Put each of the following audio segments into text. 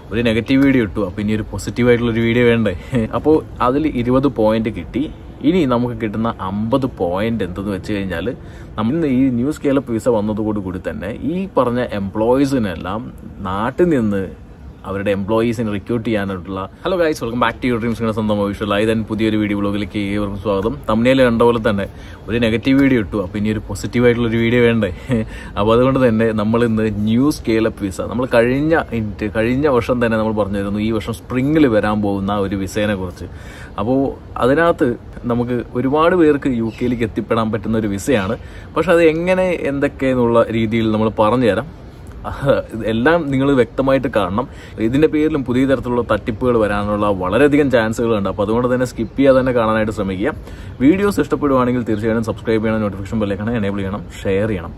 ഒരു negative video ഇട്ടു അപ്പോൾ ഇനി ഒരു പോസിറ്റീവ് ആയിട്ടുള്ള ഒരു വീഡിയോ വേണ്ടേ അപ്പോൾ അതിൽ ഇരുപത് പോയിന്റ് കിട്ടി ഇനി നമുക്ക് കിട്ടുന്ന അമ്പത് പോയിന്റ് എന്തെന്ന് വെച്ച് കഴിഞ്ഞാൽ നമ്മൾ ഇന്ന് ഈ ന്യൂ സ്കെയിലപ്പ് വിസ വന്നതോടു കൂടി തന്നെ ഈ പറഞ്ഞ എംപ്ലോയീസിനെല്ലാം നാട്ടിൽ നിന്ന് അവരുടെ എംപ്ലോയീസിനെ റിക്രൂട്ട് ചെയ്യാനായിട്ടുള്ള hello guys welcome back to your dreams ഇങ്ങനെ സ്വന്തം വിഷ്വൽ ആയതൻ പുതിയൊരു വീഡിയോ ബ്ലോഗിലേക്ക് ഏവർക്കും സ്വാഗതം തമ്മിൽ കണ്ട പോലെ തന്നെ ഒരു നെഗറ്റീവ് വീഡിയോ ഇട്ടു അപ്പോൾ ഇനി ഒരു പോസിറ്റീവ് ആയിട്ടുള്ള ഒരു വീഡിയോ വേണ്ടേ അപ്പോൾ അതുകൊണ്ട് തന്നെ നമ്മൾ ഇന്ന് ന്യൂ സ്കെയിലപ്പ് വിസ നമ്മൾ കഴിഞ്ഞ ഇൻറ്റ് കഴിഞ്ഞ വർഷം തന്നെ നമ്മൾ പറഞ്ഞിരുന്നു ഈ വർഷം സ്പ്രിങ്ങിൽ വരാൻ പോകുന്ന ഒരു വിസേനെ കുറിച്ച് അപ്പോൾ അതിനകത്ത് നമുക്ക് ഒരുപാട് പേർക്ക് യു കെയിലേക്ക് എത്തിപ്പെടാൻ പറ്റുന്ന ഒരു വിസയാണ് പക്ഷെ അത് എങ്ങനെ എന്തൊക്കെ എന്നുള്ള രീതിയിൽ നമ്മൾ പറഞ്ഞുതരാം എല്ലാം നിങ്ങൾ വ്യക്തമായിട്ട് കാണണം ഇതിന്റെ പേരിലും പുതിയ തരത്തിലുള്ള തട്ടിപ്പുകൾ വരാനുള്ള വളരെയധികം ചാൻസുകളുണ്ട് അപ്പോൾ അതുകൊണ്ട് തന്നെ സ്കിപ്പ് ചെയ്യാതെ തന്നെ കാണാനായിട്ട് ശ്രമിക്കുക വീഡിയോസ് ഇഷ്ടപ്പെടുവാണെങ്കിൽ തീർച്ചയായും സബ്സ്ക്രൈബ് ചെയ്യണം നോട്ടിഫിക്കേഷൻ ബെല്ലേക്കാണ് എനേബിൾ ചെയ്യണം ഷെയർ ചെയ്യണം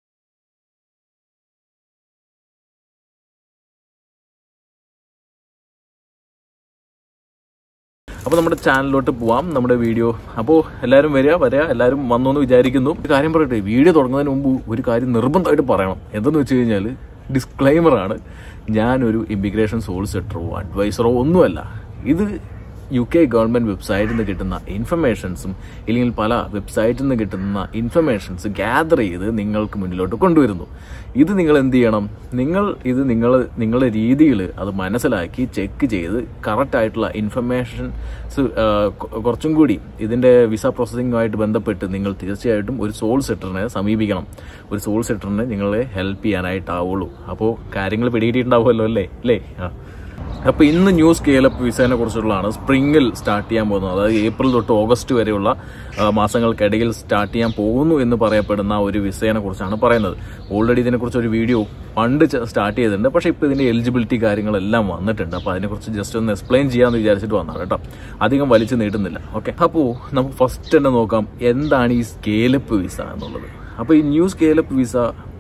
അപ്പോൾ നമ്മുടെ ചാനലിലോട്ട് പോവാം നമ്മുടെ വീഡിയോ അപ്പോൾ എല്ലാവരും വരിക വരിക എല്ലാവരും വന്നു എന്ന് വിചാരിക്കുന്നു ഒരു കാര്യം പറയട്ടെ വീഡിയോ തുടങ്ങുന്നതിന് മുമ്പ് ഒരു കാര്യം നിർബന്ധമായിട്ട് പറയണം എന്തെന്ന് വെച്ച് കഴിഞ്ഞാൽ ഡിസ്ക്ലൈമർ ആണ് ഞാനൊരു ഇമിഗ്രേഷൻ സോളിസിറ്ററോ അഡ്വൈസറോ ഒന്നുമല്ല ഇത് യു കെ ഗവൺമെന്റ് വെബ്സൈറ്റിൽ നിന്ന് കിട്ടുന്ന ഇൻഫർമേഷൻസും ഇല്ലെങ്കിൽ പല വെബ്സൈറ്റിൽ നിന്ന് കിട്ടുന്ന ഇൻഫർമേഷൻസ് ഗ്യാദർ ചെയ്ത് നിങ്ങൾക്ക് മുന്നിലോട്ട് കൊണ്ടുവരുന്നു ഇത് നിങ്ങൾ എന്ത് ചെയ്യണം നിങ്ങൾ ഇത് നിങ്ങൾ നിങ്ങളുടെ രീതിയിൽ അത് മനസ്സിലാക്കി ചെക്ക് ചെയ്ത് കറക്റ്റ് ആയിട്ടുള്ള ഇൻഫർമേഷൻസ് കുറച്ചും കൂടി ഇതിന്റെ വിസ പ്രോസസ്സിങ്ങുമായിട്ട് ബന്ധപ്പെട്ട് നിങ്ങൾ തീർച്ചയായിട്ടും ഒരു സോൾ സെറ്ററിനെ സമീപിക്കണം ഒരു സോൾ സെറ്ററിനെ നിങ്ങളെ ഹെൽപ്പ് ചെയ്യാനായിട്ടാവുള്ളൂ അപ്പോൾ കാര്യങ്ങൾ പിടികിട്ടിയിട്ടുണ്ടാവുമല്ലോ അല്ലേ അല്ലേ ആ അപ്പോൾ ഇന്ന് ന്യൂ സ്കെയിലപ്പ് വിസേനെ കുറിച്ചുള്ളതാണ് സ്പ്രിങ്ങിൽ സ്റ്റാർട്ട് ചെയ്യാൻ പോകുന്നത് അതായത് ഏപ്രിൽ തൊട്ട് ഓഗസ്റ്റ് വരെയുള്ള മാസങ്ങൾക്കിടയിൽ സ്റ്റാർട്ട് ചെയ്യാൻ പോകുന്നു എന്ന് പറയപ്പെടുന്ന ഒരു വിസേനെ കുറിച്ചാണ് പറയുന്നത് ഓൾറെഡി ഇതിനെക്കുറിച്ച് ഒരു വീഡിയോ പണ്ട് സ്റ്റാർട്ട് ചെയ്തിട്ടുണ്ട് പക്ഷേ ഇപ്പോൾ ഇതിൻ്റെ എലിജിബിലിറ്റി കാര്യങ്ങളെല്ലാം വന്നിട്ടുണ്ട് അപ്പോൾ അതിനെക്കുറിച്ച് ജസ്റ്റ് ഒന്ന് എക്സ്പ്ലെയിൻ ചെയ്യാമെന്ന് വിചാരിച്ചിട്ട് വന്നതാണ് കേട്ടോ അധികം വലിച്ചു നീട്ടുന്നില്ല ഓക്കെ അപ്പോൾ നമുക്ക് ഫസ്റ്റ് തന്നെ നോക്കാം എന്താണ് ഈ സ്കെയിലപ്പ് വിസ എന്നുള്ളത് അപ്പോൾ ഈ ന്യൂ സ്കെയിലപ്പ് വിസ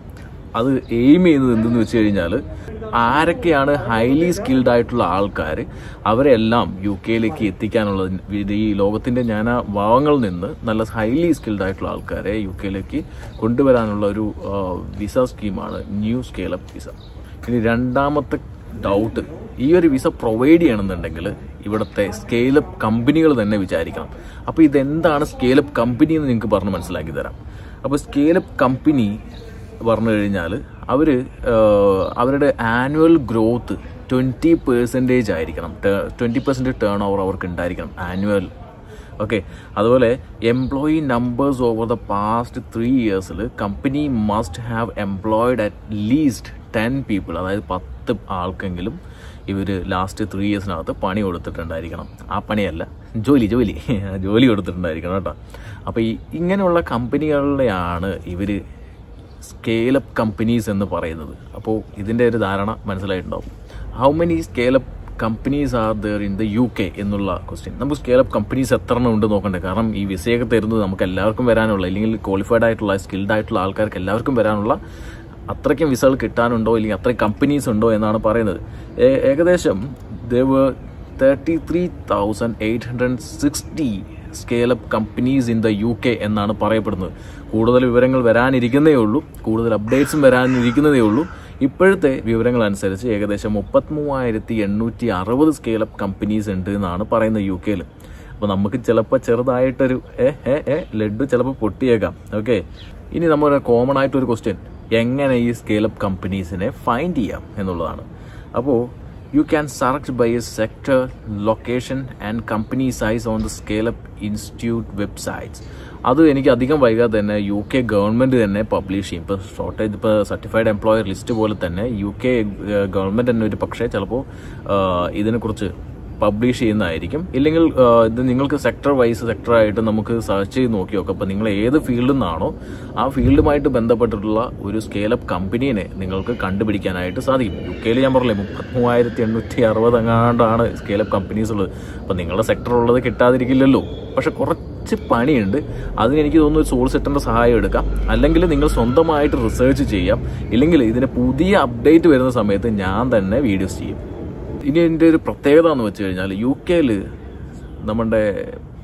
അത് എയിം ചെയ്യുന്നത് എന്തെന്ന് വെച്ച് കഴിഞ്ഞാൽ ആരൊക്കെയാണ് ഹൈലി സ്കിൽഡ് ആയിട്ടുള്ള ആൾക്കാർ അവരെല്ലാം യു കെയിലേക്ക് എത്തിക്കാനുള്ള ഈ ലോകത്തിൻ്റെ നാനാ ഭാവങ്ങളിൽ നിന്ന് നല്ല ഹൈലി സ്കിൽഡ് ആയിട്ടുള്ള ആൾക്കാരെ യു കെയിലേക്ക് കൊണ്ടുവരാനുള്ള ഒരു വിസ സ്കീമാണ് ന്യൂ സ്കെയിലപ്പ് വിസ ഇനി രണ്ടാമത്തെ ഡൗട്ട് ഈ ഒരു വിസ പ്രൊവൈഡ് ചെയ്യണമെന്നുണ്ടെങ്കിൽ ഇവിടുത്തെ സ്കെയിലപ്പ് കമ്പനികൾ തന്നെ വിചാരിക്കണം അപ്പോൾ ഇതെന്താണ് സ്കെയിലപ്പ് കമ്പനി എന്ന് നിങ്ങൾക്ക് പറഞ്ഞ് മനസ്സിലാക്കി തരാം അപ്പോൾ സ്കെയിലപ്പ് കമ്പനി പറഞ്ഞു കഴിഞ്ഞാൽ അവർ അവരുടെ ആനുവൽ ഗ്രോത്ത് ട്വൻറ്റി പെർസെൻറ്റേജ് ആയിരിക്കണം ട്വൻറ്റി പെർസെൻറ്റേജ് ടേൺ ഓവർ അവർക്ക് ഉണ്ടായിരിക്കണം ആനുവൽ ഓക്കെ അതുപോലെ employee numbers over the past three ഇയേഴ്സിൽ company must have employed at least ten people അതായത് പത്ത് ആൾക്കെങ്കിലും ഇവർ ലാസ്റ്റ് ത്രീ ഇയേഴ്സിനകത്ത് പണി കൊടുത്തിട്ടുണ്ടായിരിക്കണം ആ പണിയല്ല ജോലി ജോലി ജോലി കൊടുത്തിട്ടുണ്ടായിരിക്കണം കേട്ടോ അപ്പോൾ ഈ ഇങ്ങനെയുള്ള കമ്പനികളിലെയാണ് ഇവർ സ്കെയിലപ്പ് കമ്പനീസ് എന്ന് പറയുന്നത് അപ്പോൾ ഇതിൻ്റെ ഒരു ധാരണ മനസ്സിലായിട്ടുണ്ടാവും how many scale up companies are there in the U K എന്നുള്ള ക്വസ്റ്റ്യൻ നമുക്ക് സ്കെയിലപ്പ് കമ്പനീസ് എത്ര എണ്ണം ഉണ്ട് നോക്കണ്ടേ കാരണം ഈ വിസയൊക്കെ തരുന്നത് നമുക്ക് എല്ലാവർക്കും വരാനുള്ള അല്ലെങ്കിൽ ക്വാളിഫൈഡ് ആയിട്ടുള്ള സ്കിൽഡ് ആയിട്ടുള്ള ആൾക്കാർക്ക് എല്ലാവർക്കും വരാനുള്ള അത്രയ്ക്കും വിസകൾ കിട്ടാനുണ്ടോ അല്ലെങ്കിൽ അത്രയും കമ്പനീസ് ഉണ്ടോ എന്നാണ് പറയുന്നത് ഏകദേശം ദേവ് thirty three thousand eight hundred sixty scale up companies in the U K എന്നാണ് പറയപ്പെടുന്നത് കൂടുതൽ വിവരങ്ങൾ വരാനിരിക്കുന്നതേ ഉള്ളൂ കൂടുതൽ അപ്ഡേറ്റ്സും വരാനിരിക്കുന്നതേ ഉള്ളൂ ഇപ്പോഴത്തെ വിവരങ്ങൾ അനുസരിച്ച് ഏകദേശം മുപ്പത്തിമൂവായിരത്തി എണ്ണൂറ്റി അറുപത് സ്കെയിലപ്പ് കമ്പനീസ് ഉണ്ട് എന്നാണ് പറയുന്നത് യു കെയിൽ അപ്പോൾ നമുക്ക് ചിലപ്പോൾ ചെറുതായിട്ടൊരു ഏ ഏ ഏ ലഡു ചിലപ്പോൾ പൊട്ടിയേക്കാം ഓക്കെ ഇനി നമ്മുടെ കോമൺ ആയിട്ടൊരു ക്വസ്റ്റ്യൻ എങ്ങനെ ഈ സ്കെയിലപ്പ് കമ്പനീസിനെ ഫൈൻഡ് ചെയ്യാം എന്നുള്ളതാണ് അപ്പോൾ you can search by a sector, location and company size on the Scale-up Institute websites. അത് എനിക്ക് അധികം വൈകാതെ തന്നെ യു കെ ഗവൺമെൻറ് തന്നെ പബ്ലിഷ് ചെയ്യും ഇപ്പോൾ ഷോർട്ടേജ് ഇപ്പോൾ സർട്ടിഫൈഡ് എംപ്ലോയർ ലിസ്റ്റ് പോലെ തന്നെ യു കെ ഗവൺമെൻറ് തന്നെ ഒരു പക്ഷേ ചിലപ്പോൾ ഇതിനെക്കുറിച്ച് പബ്ലിഷ് ചെയ്യുന്നതായിരിക്കും ഇല്ലെങ്കിൽ ഇത് നിങ്ങൾക്ക് സെക്ടർ വൈസ് സെക്ടറായിട്ട് നമുക്ക് സെർച്ച് ചെയ്ത് നോക്കി നോക്കാം അപ്പോൾ നിങ്ങൾ ഏത് ഫീൽഡിൽ നിന്നാണോ ആ ഫീൽഡുമായിട്ട് ബന്ധപ്പെട്ടിട്ടുള്ള ഒരു സ്കെയിലപ്പ് കമ്പനീനെ നിങ്ങൾക്ക് കണ്ടുപിടിക്കാനായിട്ട് സാധിക്കും യു കെയിൽ ഞാൻ പറഞ്ഞില്ലേ മുപ്പത്തിമൂവായിരത്തി എണ്ണൂറ്റി അറുപത് എങ്ങാണ്ടാണ് സ്കെയിലപ്പ് കമ്പനീസ് ഉള്ളത് അപ്പോൾ നിങ്ങളുടെ സെക്ടർ ഉള്ളത് കിട്ടാതിരിക്കില്ലല്ലോ പക്ഷെ കുറച്ച് പണിയുണ്ട് അതിന് എനിക്ക് തോന്നുന്നു ഒരു സോൾ സെറ്ററിൻ്റെ സഹായം എടുക്കാം അല്ലെങ്കിൽ നിങ്ങൾ സ്വന്തമായിട്ട് റിസർച്ച് ചെയ്യാം ഇല്ലെങ്കിൽ ഇതിന് പുതിയ അപ്ഡേറ്റ് വരുന്ന സമയത്ത് ഞാൻ തന്നെ വീഡിയോസ് ചെയ്യും ഇനി എൻ്റെ ഒരു പ്രത്യേകത എന്ന് വെച്ച് കഴിഞ്ഞാൽ യു കെയിൽ നമ്മുടെ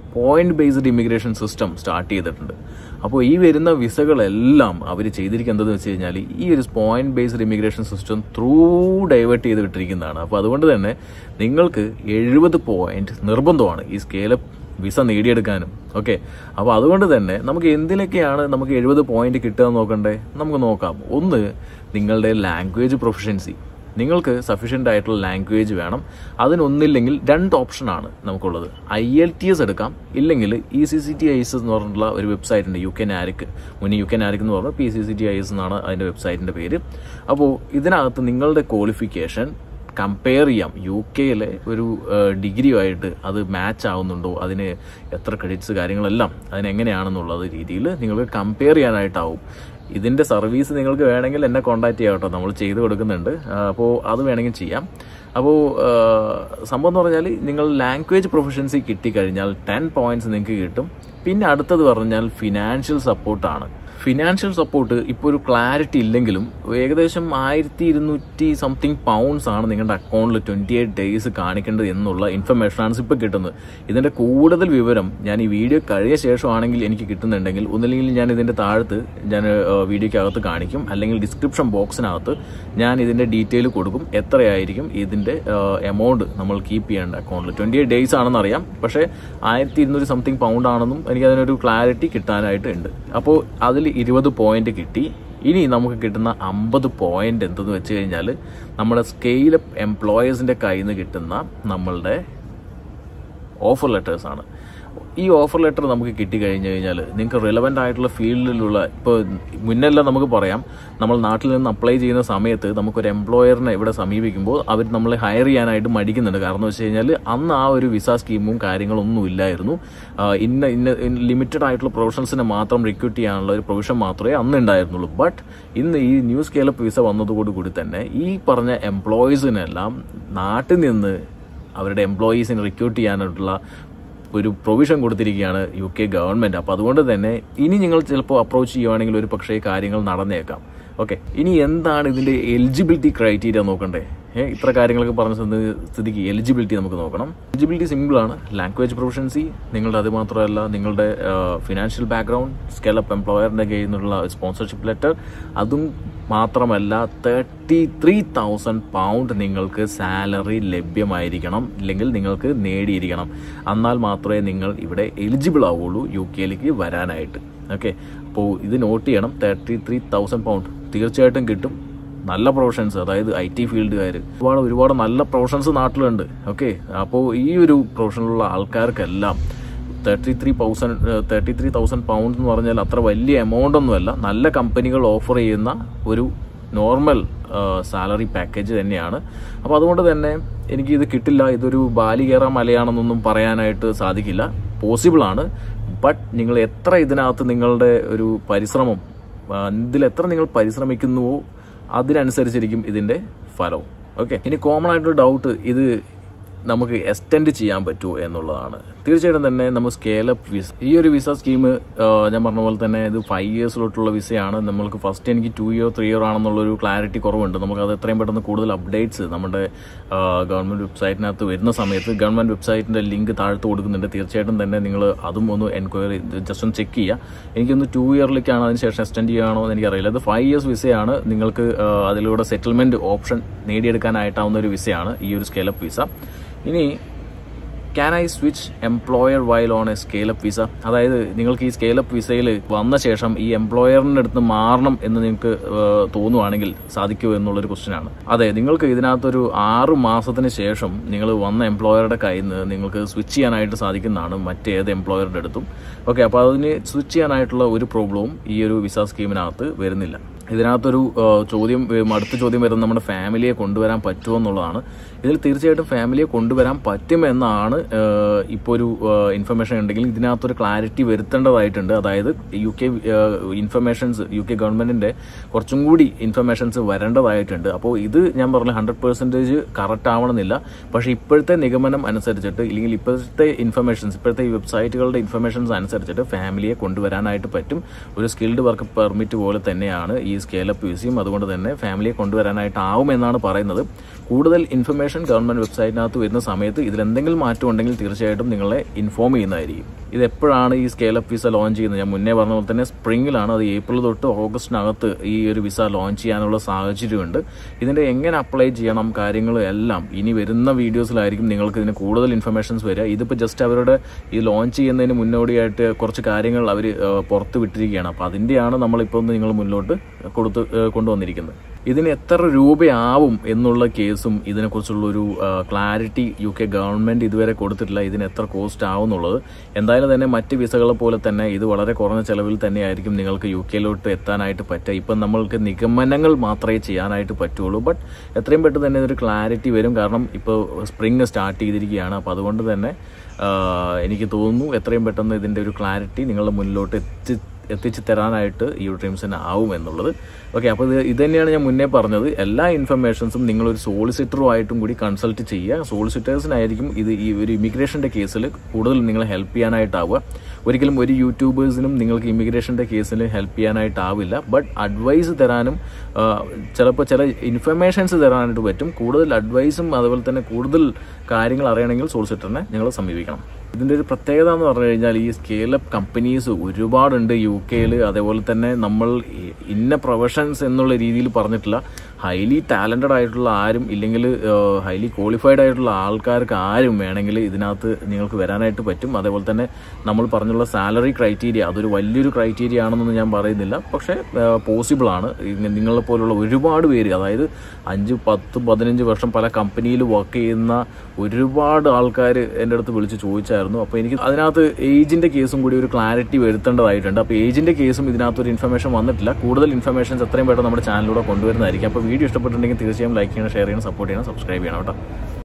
point based immigration system start ചെയ്തിട്ടുണ്ട് അപ്പോൾ ഈ വരുന്ന വിസകളെല്ലാം അവർ ചെയ്തിരിക്കുന്നത് വെച്ച് കഴിഞ്ഞാൽ ഈ ഒരു point based immigration system through divert ചെയ്ത് വിട്ടിരിക്കുന്നതാണ് അപ്പോൾ അതുകൊണ്ട് തന്നെ നിങ്ങൾക്ക് എഴുപത് പോയിന്റ് നിർബന്ധമാണ് ഈ സ്കേലപ്പ് വിസ നേടിയെടുക്കാനും ഓക്കെ അപ്പോൾ അതുകൊണ്ട് തന്നെ നമുക്ക് എന്തിലൊക്കെയാണ് നമുക്ക് എഴുപത് പോയിന്റ് കിട്ടുക നോക്കണ്ടേ നമുക്ക് നോക്കാം ഒന്ന് നിങ്ങളുടെ ലാംഗ്വേജ് പ്രൊഫഷൻസി നിങ്ങൾക്ക് സഫീഷ്യൻ്റ് ആയിട്ടുള്ള ലാംഗ്വേജ് വേണം അതിനൊന്നില്ലെങ്കിൽ രണ്ട് ഓപ്ഷനാണ് നമുക്കുള്ളത് ഐ എൽ ടി എസ് എടുക്കാം ഇല്ലെങ്കിൽ E C C T I S എന്ന് പറഞ്ഞിട്ടുള്ള ഒരു വെബ്സൈറ്റ് ഉണ്ട് യു കെ നാരിക് മുന്നേ യു കെ നാരിക് എന്ന് പറഞ്ഞാൽ P C C T I S എന്നാണ് അതിൻ്റെ വെബ്സൈറ്റിൻ്റെ പേര് അപ്പോൾ ഇതിനകത്ത് നിങ്ങളുടെ ക്വാളിഫിക്കേഷൻ കമ്പയർ ചെയ്യാം യു കെയിലെ ഒരു ഡിഗ്രിയുമായിട്ട് അത് മാച്ച് ആവുന്നുണ്ടോ അതിന് എത്ര ക്രെഡിറ്റ്സ് കാര്യങ്ങളെല്ലാം അതിനെങ്ങനെയാണെന്നുള്ളത് രീതിയിൽ നിങ്ങൾക്ക് കമ്പയർ ചെയ്യാനായിട്ടാവും ഇതിൻ്റെ സർവീസ് നിങ്ങൾക്ക് വേണമെങ്കിൽ എന്നെ കോൺടാക്ട് ചെയ്യാം കേട്ടോ നമ്മൾ ചെയ്ത് കൊടുക്കുന്നുണ്ട് അപ്പോൾ അത് വേണമെങ്കിൽ ചെയ്യാം അപ്പോൾ സംഭവം എന്ന് പറഞ്ഞാൽ നിങ്ങൾ ലാംഗ്വേജ് പ്രൊഫഷൻസി കിട്ടിക്കഴിഞ്ഞാൽ ടെൻ പോയിന്റ്സ് നിങ്ങൾക്ക് കിട്ടും പിന്നെ അടുത്തത് പറഞ്ഞാൽ ഫിനാൻഷ്യൽ സപ്പോർട്ടാണ് ഫിനാൻഷ്യൽ സപ്പോർട്ട് ഇപ്പോൾ ഒരു ക്ലാരിറ്റി ഇല്ലെങ്കിലും ഏകദേശം ആയിരത്തി ഇരുന്നൂറ്റി സംതിങ് പൗണ്ട്സ് ആണ് നിങ്ങളുടെ അക്കൗണ്ടിൽ ട്വൻറ്റി എയ്റ്റ് ഡേയ്സ് കാണിക്കേണ്ടത് എന്നുള്ള ഇൻഫർമേഷനാണ് ഇപ്പോൾ കിട്ടുന്നത് ഇതിൻ്റെ കൂടുതൽ വിവരം ഞാൻ ഈ വീഡിയോ കഴിയ ശേഷമാണെങ്കിൽ എനിക്ക് കിട്ടുന്നുണ്ടെങ്കിൽ ഒന്നില്ലെങ്കിൽ ഞാൻ ഇതിൻ്റെ താഴത്ത് ഞാൻ വീഡിയോക്കകത്ത് കാണിക്കും അല്ലെങ്കിൽ ഡിസ്ക്രിപ്ഷൻ ബോക്സിനകത്ത് ഞാൻ ഇതിൻ്റെ ഡീറ്റെയിൽ കൊടുക്കും എത്രയായിരിക്കും ഇതിൻ്റെ എമൗണ്ട് നമ്മൾ കീപ്പ് ചെയ്യേണ്ട അക്കൗണ്ടിൽ ട്വൻറ്റി എയ്റ്റ് ഡേയ്സ് ആണെന്ന് അറിയാം പക്ഷേ ആയിരത്തി ഇരുന്നൂറ്റി സംതിങ് പൗണ്ട് ആണെന്നും എനിക്ക് അതിനൊരു ക്ലാരിറ്റി കിട്ടാനായിട്ട് ഉണ്ട് അപ്പോൾ അതിൽ ഇരുപത് പോയിന്റ് കിട്ടി ഇനി നമുക്ക് കിട്ടുന്ന അമ്പത് പോയിന്റ് എന്തെന്ന് വെച്ച് കഴിഞ്ഞാൽ നമ്മുടെ സ്കെയിലപ്പ് എംപ്ലോയേഴ്സിന്റെ കയ്യിൽ നിന്ന് കിട്ടുന്ന നമ്മളുടെ ഓഫർ ലെറ്റേഴ്സ് ആണ് ഈ ഓഫർ ലെറ്റർ നമുക്ക് കിട്ടിക്കഴിഞ്ഞ് കഴിഞ്ഞാൽ നിങ്ങൾക്ക് റിലവൻ്റ് ആയിട്ടുള്ള ഫീൽഡിലുള്ള ഇപ്പോൾ മുന്നെല്ലാം നമുക്ക് പറയാം നമ്മൾ നാട്ടിൽ നിന്ന് അപ്ലൈ ചെയ്യുന്ന സമയത്ത് നമുക്കൊരു എംപ്ലോയറിനെ ഇവിടെ സമീപിക്കുമ്പോൾ അവർ നമ്മളെ ഹയർ ചെയ്യാനായിട്ട് മടിക്കുന്നുണ്ട് കാരണം എന്ന് വെച്ച് കഴിഞ്ഞാൽ അന്ന് ആ ഒരു വിസ സ്കീമും കാര്യങ്ങളൊന്നും ഇല്ലായിരുന്നു ഇന്ന ഇന്ന ലിമിറ്റഡ് ആയിട്ടുള്ള പ്രൊഫഷണൽസിനെ മാത്രം റിക്രൂട്ട് ചെയ്യാനുള്ള ഒരു പ്രൊവിഷൻ മാത്രമേ അന്ന് ഉണ്ടായിരുന്നുള്ളൂ ബട്ട് ഇന്ന് ഈ ന്യൂ സ്കേലപ്പ് വിസ വന്നതോടുകൂടി തന്നെ ഈ പറഞ്ഞ എംപ്ലോയീസിനെല്ലാം നാട്ടിൽ നിന്ന് അവരുടെ എംപ്ലോയീസിനെ റിക്രൂട്ട് ചെയ്യാനായിട്ടുള്ള ഒരു പ്രൊവിഷൻ കൊടുത്തിരിക്കുകയാണ് യു കെ ഗവൺമെന്റ് അപ്പോൾ അതുകൊണ്ട് തന്നെ ഇനി നിങ്ങൾ ചിലപ്പോൾ അപ്രോച്ച് ചെയ്യുവാണെങ്കിൽ ഒരു പക്ഷേ കാര്യങ്ങൾ നടന്നേക്കാം ഓക്കെ ഇനി എന്താണ് ഇതിന്റെ എലിജിബിലിറ്റി ക്രൈറ്റീരിയ നോക്കണ്ടേ ഏഹ് ഇത്ര കാര്യങ്ങളൊക്കെ പറഞ്ഞ സ്ഥിതിക്ക് എലിജിബിലിറ്റി നമുക്ക് നോക്കണം എലിജിബിലിറ്റി സിമ്പിൾ ആണ് ലാംഗ്വേജ് പ്രൊഫഷൻസി നിങ്ങളുടെ അത് മാത്രമല്ല നിങ്ങളുടെ ഫിനാൻഷ്യൽ ബാക്ക്ഗ്രൗണ്ട് സ്കെലപ്പ് എംപ്ലോയറിന്റെ കയ്യിൽ നിന്നുള്ള സ്പോൺസർഷിപ്പ് ലെറ്റർ അതും മാത്രമല്ല തേർട്ടി ത്രീ തൗസൻഡ് പൗണ്ട് നിങ്ങൾക്ക് സാലറി ലഭ്യമായിരിക്കണം ഇല്ലെങ്കിൽ നിങ്ങൾക്ക് നേടിയിരിക്കണം എന്നാൽ മാത്രമേ നിങ്ങൾ ഇവിടെ എലിജിബിൾ ആവുള്ളൂ യു കെയിലേക്ക് വരാനായിട്ട് ഓക്കെ അപ്പോൾ ഇത് നോട്ട് ചെയ്യണം തേർട്ടി ത്രീ തൗസൻഡ് പൗണ്ട് തീർച്ചയായിട്ടും കിട്ടും നല്ല പ്രൊഫഷൻസ് അതായത് ഐ ടി ഫീൽഡുകാർ ഒരുപാട് ഒരുപാട് നല്ല പ്രൊഫഷൻസ് നാട്ടിലുണ്ട് ഓക്കെ അപ്പോൾ ഈ ഒരു പ്രൊഫഷനിലുള്ള ആൾക്കാർക്കെല്ലാം thirty three thousand thirty three thousand pound എന്ന് പറഞ്ഞാൽ അത്ര വലിയ എമൗണ്ട് ഒന്നുമല്ല നല്ല കമ്പനികൾ ഓഫർ ചെയ്യുന്ന ഒരു നോർമൽ സാലറി പാക്കേജ് തന്നെയാണ് അപ്പോൾ അതുകൊണ്ട് തന്നെ എനിക്ക് ഇത് കിട്ടില്ല ഇതൊരു ബാലി കയറാൻ മലയാണെന്നൊന്നും പറയാനായിട്ട് സാധിക്കില്ല പോസിബിൾ ആണ് ബട്ട് നിങ്ങൾ എത്ര ഇതിനകത്ത് നിങ്ങളുടെ ഒരു പരിശ്രമം ഇതിൽ എത്ര നിങ്ങൾ പരിശ്രമിക്കുന്നുവോ അതിനനുസരിച്ചിരിക്കും ഇതിന്റെ ഫലവും ഓക്കെ ഇനി കോമൺ ആയിട്ടൊരു ഡൗട്ട് ഇത് നമുക്ക് എക്സ്റ്റെൻഡ് ചെയ്യാൻ പറ്റുമോ എന്നുള്ളതാണ് തീർച്ചയായിട്ടും തന്നെ നമ്മൾ സ്കേലപ്പ് വിസ ഈ ഒരു വിസ സ്കീം ഞാൻ പറഞ്ഞ പോലെ തന്നെ ഇത് ഫൈവ് ഇയേഴ്സിലോട്ടുള്ള വിസയാണ് നമ്മൾക്ക് ഫസ്റ്റ് എനിക്ക് ടു ഇയർ ത്രീ ഇയർ ആണെന്നുള്ളൊരു ക്ലാരിറ്റി കുറവുണ്ട് നമുക്ക് അത് എത്രയും പെട്ടെന്ന് കൂടുതൽ അപ്ഡേറ്റ്സ് നമ്മുടെ ഗവൺമെന്റ് വെബ്സൈറ്റിനകത്ത് വരുന്ന സമയത്ത് ഗവൺമെന്റ് വെബ്സൈറ്റിന്റെ ലിങ്ക് താഴ്ത്ത് കൊടുക്കുന്നുണ്ട് തീർച്ചയായിട്ടും തന്നെ നിങ്ങൾ അതും ഒന്ന് എൻക്വയറി ജസ്റ്റ് ഒന്ന് ചെക്ക് ചെയ്യുക എനിക്കൊന്ന് ടു ഇയറിലേക്കാണ് അതിന് ശേഷം എക്സ്റ്റെൻഡ് ചെയ്യുകയാണോ എന്ന് എനിക്കറിയില്ല ഇത് ഫൈവ് ഇയേഴ്സ് വിസയാണ് നിങ്ങൾക്ക് അതിലൂടെ സെറ്റിൽമെന്റ് ഓപ്ഷൻ നേടിയെടുക്കാനായിട്ടാവുന്ന ഒരു വിസയാണ് ഈ ഒരു സ്കേലപ്പ് വിസ ഇനി can I switch employer while on a scale up visa അതായത് നിങ്ങൾക്ക് ഈ സ്കെയിലപ്പ് വിസയിൽ വന്ന ശേഷം ഈ എംപ്ലോയറിന്റെ അടുത്ത് മാറണം എന്ന് നിങ്ങൾക്ക് തോന്നുവാണെങ്കിൽ സാധിക്കുമോ എന്നുള്ളൊരു ക്വസ്റ്റ്യൻ ആണ് അതെ നിങ്ങൾക്ക് ഇതിനകത്തൊരു ആറ് മാസത്തിന് ശേഷം നിങ്ങൾ വന്ന എംപ്ലോയറുടെ കയ്യിൽ നിന്ന് നിങ്ങൾക്ക് സ്വിച്ച് ചെയ്യാനായിട്ട് സാധിക്കുന്നതാണ് മറ്റേത് എംപ്ലോയറുടെ അടുത്തും ഓക്കെ അപ്പോൾ അതിന് സ്വിച്ച് ചെയ്യാനായിട്ടുള്ള ഒരു പ്രോബ്ലവും ഈ ഒരു വിസ സ്കീമിനകത്ത് വരുന്നില്ല ഇതിനകത്തൊരു ചോദ്യം അടുത്ത ചോദ്യം വരുന്നത് നമ്മുടെ ഫാമിലിയെ കൊണ്ടുവരാൻ പറ്റുമോ എന്നുള്ളതാണ് ഇതിൽ തീർച്ചയായിട്ടും ഫാമിലിയെ കൊണ്ടുവരാൻ പറ്റുമെന്നാണ് ഇപ്പോൾ ഒരു ഇൻഫർമേഷൻ ഉണ്ടെങ്കിൽ ഇതിനകത്തൊരു ക്ലാരിറ്റി വരുത്തേണ്ടതായിട്ടുണ്ട് അതായത് U K informations U K ഗവൺമെന്റിന്റെ കുറച്ചും കൂടി ഇൻഫർമേഷൻസ് വരേണ്ടതായിട്ടുണ്ട് അപ്പോൾ ഇത് ഞാൻ പറഞ്ഞ ഹൺഡ്രഡ് പെർസെൻറ്റേജ് കറക്റ്റ് ആവണമെന്നില്ല പക്ഷേ ഇപ്പോഴത്തെ നിഗമനം അനുസരിച്ചിട്ട് ഇല്ലെങ്കിൽ ഇപ്പോഴത്തെ ഇൻഫർമേഷൻസ് ഇപ്പോഴത്തെ ഈ വെബ്സൈറ്റുകളുടെ ഇൻഫർമേഷൻസ് അനുസരിച്ചിട്ട് ഫാമിലിയെ കൊണ്ടുവരാനായിട്ട് പറ്റും ഒരു സ്കിൽഡ് വർക്ക് പെർമിറ്റ് പോലെ തന്നെയാണ് ഈ സ്കേലപ്പ് വിസയും അതുകൊണ്ട് തന്നെ ഫാമിലിയെ കൊണ്ടുവരാനായിട്ടാവും എന്നാണ് പറയുന്നത് കൂടുതൽ ഇൻഫർമേഷൻ ഗവൺമെന്റ് വെബ്സൈറ്റിനകത്ത് വരുന്ന സമയത്ത് ഇതിൽ എന്തെങ്കിലും മാറ്റം ഉണ്ടെങ്കിൽ തീർച്ചയായിട്ടും നിങ്ങളെ ഇൻഫോം ചെയ്യുന്നതായിരിക്കും ഇത് എപ്പോഴാണ് ഈ സ്കേലപ്പ് വിസ ലോഞ്ച് ചെയ്യുന്നത് ഞാൻ മുന്നേ പറഞ്ഞ പോലെ തന്നെ സ്പ്രിങ്ങിലാണ് അത് ഏപ്രിൽ തൊട്ട് ഓഗസ്റ്റിനകത്ത് ഈ ഒരു വിസ ലോഞ്ച് ചെയ്യാനുള്ള സാഹചര്യമുണ്ട് ഇതിന്റെ എങ്ങനെ അപ്ലൈ ചെയ്യണം കാര്യങ്ങൾ എല്ലാം ഇനി വരുന്ന വീഡിയോസിലായിരിക്കും നിങ്ങൾക്ക് ഇതിന് കൂടുതൽ ഇൻഫർമേഷൻസ് വരിക ഇതിപ്പോൾ ജസ്റ്റ് അവരുടെ ഈ ലോഞ്ച് ചെയ്യുന്നതിന് മുന്നോടിയായിട്ട് കുറച്ച് കാര്യങ്ങൾ അവർ പുറത്ത് വിട്ടിരിക്കുകയാണ് അപ്പോൾ അതിൻ്റെയാണ് നമ്മളിപ്പോൾ ഒന്ന് നിങ്ങൾ മുന്നോട്ട് കൊടുത്ത് ഏഹ് കൊണ്ടുവന്നിരിക്കുന്നത് ഇതിന് എത്ര രൂപയാവും എന്നുള്ള കേസും ഇതിനെക്കുറിച്ചുള്ള ഒരു ക്ലാരിറ്റി യു കെ ഗവൺമെന്റ് ഇതുവരെ കൊടുത്തിട്ടില്ല ഇതിന് എത്ര കോസ്റ്റ് ആവും എന്നുള്ളത് എന്തായാലും തന്നെ മറ്റ് വിസകളെ പോലെ തന്നെ ഇത് വളരെ കുറഞ്ഞ ചെലവിൽ തന്നെയായിരിക്കും നിങ്ങൾക്ക് യു കെയിലോട്ട് എത്താനായിട്ട് പറ്റുക ഇപ്പം നമ്മൾക്ക് നിഗമനങ്ങൾ മാത്രമേ ചെയ്യാനായിട്ട് പറ്റുള്ളൂ ബട്ട് എത്രയും പെട്ടെന്ന് തന്നെ ഇതൊരു ക്ലാരിറ്റി വരും കാരണം ഇപ്പോൾ സ്പ്രിങ് സ്റ്റാർട്ട് ചെയ്തിരിക്കുകയാണ് അപ്പോൾ അതുകൊണ്ട് തന്നെ ആ, എനിക്ക് തോന്നുന്നു എത്രയും പെട്ടെന്ന് ഇതിൻ്റെ ഒരു ക്ലാരിറ്റി നിങ്ങളുടെ മുന്നിലോട്ട് എത്തി എത്തിച്ചു തരാനായിട്ട് ഈ ഒരു ഡ്രീംസിന് ആവും എന്നുള്ളത് ഓക്കെ അപ്പോൾ ഇത് ഇത് തന്നെയാണ് ഞാൻ മുന്നേ പറഞ്ഞത് എല്ലാ ഇൻഫർമേഷൻസും നിങ്ങളൊരു സോളിസിറ്ററുമായിട്ടും കൂടി കൺസൾട്ട് ചെയ്യുക സോളിസിറ്റേഴ്സിനായിരിക്കും ഇത് ഈ ഒരു ഇമിഗ്രേഷൻ്റെ കേസിൽ കൂടുതൽ നിങ്ങളെ ഹെൽപ്പ് ചെയ്യാനായിട്ടാവുക ഒരിക്കലും ഒരു യൂട്യൂബേഴ്സിനും നിങ്ങൾക്ക് ഇമിഗ്രേഷൻ്റെ കേസിൽ ഹെൽപ്പ് ചെയ്യാനായിട്ടാവില്ല ബട്ട് അഡ്വൈസ് തരാനും ആ, ചിലപ്പോൾ ചില ഇൻഫർമേഷൻസ് തരാനായിട്ട് പറ്റും കൂടുതൽ അഡ്വൈസും അതുപോലെ തന്നെ കൂടുതൽ കാര്യങ്ങൾ അറിയണമെങ്കിൽ സോളിസിറ്ററിനെ നിങ്ങൾ സമീപിക്കണം ഇതിൻ്റെ ഒരു പ്രത്യേകത എന്ന് പറഞ്ഞു കഴിഞ്ഞാൽ ഈ സ്കെയിലപ്പ് കമ്പനീസ് ഒരുപാടുണ്ട് യു കെയിൽ അതേപോലെ തന്നെ നമ്മൾ ഈ ഇന്ന പ്രൊഫഷൻസ് എന്നുള്ള രീതിയിൽ പറഞ്ഞിട്ടില്ല ഹൈലി ടാലൻറ്റഡ് ആയിട്ടുള്ള ആരും ഇല്ലെങ്കിൽ ഹൈലി ക്വാളിഫൈഡ് ആയിട്ടുള്ള ആൾക്കാർക്ക് ആരും വേണമെങ്കിൽ ഇതിനകത്ത് നിങ്ങൾക്ക് വരാനായിട്ട് പറ്റും അതേപോലെ തന്നെ നമ്മൾ പറഞ്ഞുള്ള സാലറി ക്രൈറ്റീരിയ അതൊരു വലിയൊരു ക്രൈറ്റീരിയ ആണെന്നൊന്നും ഞാൻ പറയുന്നില്ല പക്ഷേ പോസിബിൾ ആണ് ഇങ്ങ- നിങ്ങളെ പോലുള്ള ഒരുപാട് പേര് അതായത് അഞ്ച് പത്ത് പതിനഞ്ച് വർഷം പല കമ്പനിയിൽ വർക്ക് ചെയ്യുന്ന ഒരുപാട് ആൾക്കാർ എൻ്റെ അടുത്ത് വിളിച്ച് ചോദിച്ചായിരുന്നു അപ്പോൾ എനിക്ക് അതിനകത്ത് ഏജിൻ്റെ കേസും കൂടി ഒരു ക്ലാരിറ്റി വരുത്തേണ്ടതായിട്ടുണ്ട് അപ്പോൾ ഏജിൻ്റെ കേസും ഇതിനകത്ത് ഒരു ഇൻഫർമേഷൻ വന്നിട്ടില്ല കൂടുതൽ ഇൻഫർമേഷൻസ് എത്രയും പെട്ടെന്ന് നമ്മുടെ ചാനലിലൂടെ കൊണ്ടുവരുന്നതായിരിക്കും അപ്പോൾ വീഡിയോ ഇഷ്ടപ്പെട്ടിട്ടുണ്ടെങ്കിൽ തീർച്ചയായും ലൈക്ക് ചെയ്യണം ഷെയർ ചെയ്യണം സപ്പോർട്ട് ചെയ്യണം സബ്സ്ക്രൈബ് ചെയ്യണം കേട്ടോ